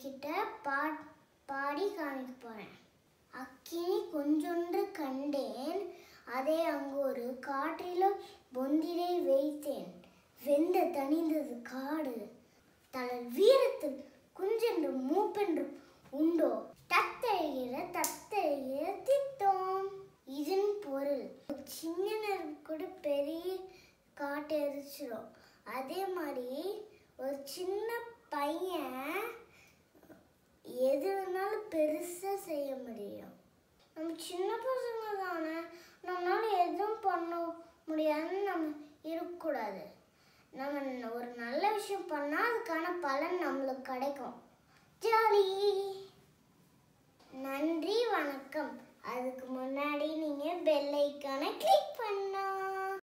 உங்ககிட்ட பா பாடி காமிக்க போறேன் அக்கினி கொஞ்சொன்று கண்டேன் அதை அங்கு ஒரு காற்றில பொந்திரை வைத்தேன் வெந்த தணிந்தது காடு தளர் வீரத்தில் குஞ்சென்று மூப்பென்று உண்டோ தத்தழுகிற தத்தழுகிற திட்டோம் இதன் பொருள் ஒரு சின்ன நெருப்பு கூட பெரிய காட்டு எரிச்சிடும் அதே மாதிரி ஒரு சின்ன பையன் எது வேணாலும் பெருசாக செய்ய முடியும் நம்ம சின்ன பசங்க தானே நம்மளால எதுவும் பண்ண முடியாதுன்னு நம்ம இருக்கக்கூடாது நம்ம ஒரு நல்ல விஷயம் பண்ணால் அதுக்கான பலன் நம்மளுக்கு கிடைக்கும் ஜாலி நன்றி வணக்கம் அதுக்கு முன்னாடி நீங்கள் பெல் ஐக்கானை கிளிக்